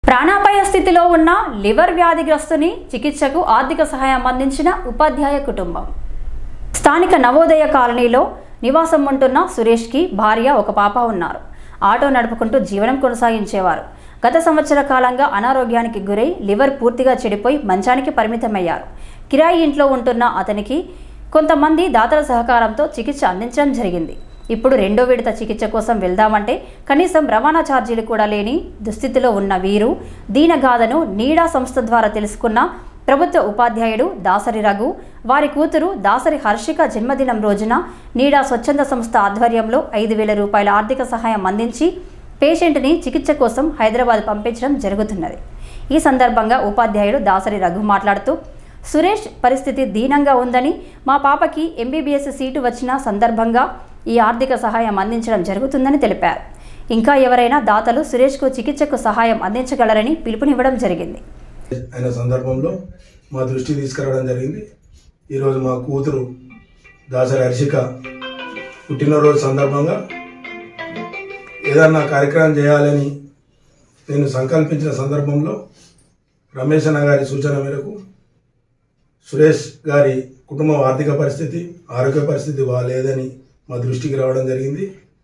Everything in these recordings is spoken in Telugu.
ప్రాణాపాయ స్థితిలో ఉన్న లివర్ వ్యాధిగ్రస్తుని చికిత్సకు ఆర్థిక సహాయం అందించిన ఉపాధ్యాయ కుటుంబం స్థానిక నవోదయ కాలనీలో నివాసం ఉంటున్న సురేష్కి భార్య ఒక పాప ఉన్నారు ఆటో నడుపుకుంటూ జీవనం కొనసాగించేవారు గత సంవత్సర కాలంగా అనారోగ్యానికి గురై లివర్ పూర్తిగా చెడిపోయి మంచానికి పరిమితమయ్యారు కిరాయి ఇంట్లో ఉంటున్న అతనికి కొంతమంది దాతల సహకారంతో చికిత్స అందించడం జరిగింది ఇప్పుడు రెండో విడత చికిత్స కోసం వెళ్దామంటే కనీసం రవాణా ఛార్జీలు కూడా లేని దుస్థితిలో ఉన్న వీరు దీనగాథను నీడా సంస్థ ద్వారా తెలుసుకున్న ప్రభుత్వ ఉపాధ్యాయుడు దాసరి రఘు వారి కూతురు దాసరి హర్షిక జన్మదినం రోజున నీడా స్వచ్ఛంద సంస్థ ఆధ్వర్యంలో ఐదు వేల రూపాయల ఆర్థిక సహాయం అందించి పేషెంట్ని చికిత్స కోసం హైదరాబాద్ పంపించడం జరుగుతున్నది ఈ సందర్భంగా ఉపాధ్యాయుడు దాసరి రఘు మాట్లాడుతూ సురేష్ పరిస్థితి దీనంగా ఉందని మా పాపకి ఎంబీబీఎస్ సీటు వచ్చిన సందర్భంగా ఈ ఆర్థిక సహాయం అందించడం జరుగుతుందని తెలిపారు ఇంకా ఎవరైనా దాతలు సురేష్కు చికిత్సకు సహాయం అందించగలరని పిలుపునివ్వడం జరిగింది అయిన సందర్భంలో మా దృష్టికి తీసుకురావడం జరిగింది ఈరోజు మా కూతురు దాసరి హర్షిక పుట్టినరోజు సందర్భంగా ఏదన్నా కార్యక్రమం చేయాలని నేను సంకల్పించిన సందర్భంలో రమేష్ అన్న గారి సూచన మేరకు సురేష్ గారి కుటుంబ ఆర్థిక పరిస్థితి ఆరోగ్య పరిస్థితి బాగాలేదని మా దృష్టికి రావడం జరిగింది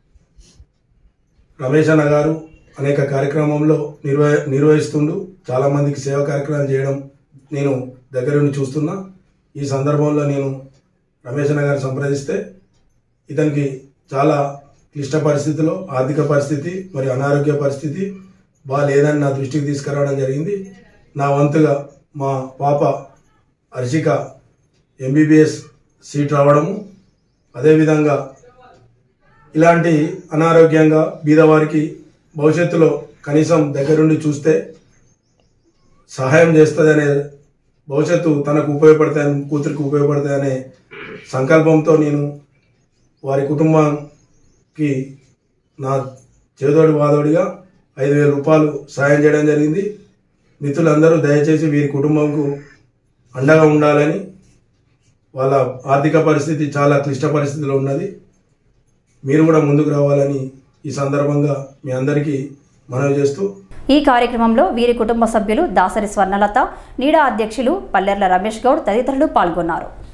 రమేష్ అన్న గారు అనేక కార్యక్రమంలో నిర్వహ నిర్వహిస్తుండు చాలా మందికి సేవా కార్యక్రమం చేయడం నేను దగ్గర నుండి చూస్తున్నా ఈ సందర్భంలో నేను రమేష్ అన్న గారిని సంప్రదిస్తే ఇతనికి చాలా క్లిష్ట పరిస్థితిలో ఆర్థిక పరిస్థితి మరియు అనారోగ్య పరిస్థితి బాగాలేదని నా దృష్టికి తీసుకురావడం జరిగింది నా వంతుగా మా పాప హర్షిక ఎంబీబీఎస్ సీట్ రావడము అదేవిధంగా ఇలాంటి అనారోగ్యంగా బీదవారికి భవిష్యత్తులో కనీసం దగ్గరుండి చూస్తే సహాయం చేస్తుందనే భవిష్యత్తు తనకు ఉపయోగపడతాయని కూతురికి ఉపయోగపడతాయనే సంకల్పంతో నేను వారి కుటుంబానికి నా చేదోడి వాదోడిగా ఐదు వేల రూపాయలు సాయం చేయడం జరిగింది మిత్రులందరూ దయచేసి వీరి కుటుంబంకు అండగా ఉండాలని వాళ్ళ ఆర్థిక పరిస్థితి చాలా క్లిష్ట పరిస్థితిలో ఉన్నది మీరు కూడా ముందుకు రావాలని ఈ సందర్భంగా మీ అందరికీ మనవి చేస్తూ ఈ కార్యక్రమంలో వీరి కుటుంబ సభ్యులు దాసరి స్వర్ణలత నీడా అధ్యక్షులు పల్లెర్ల రమేష్ గౌడ్ తదితరులు పాల్గొన్నారు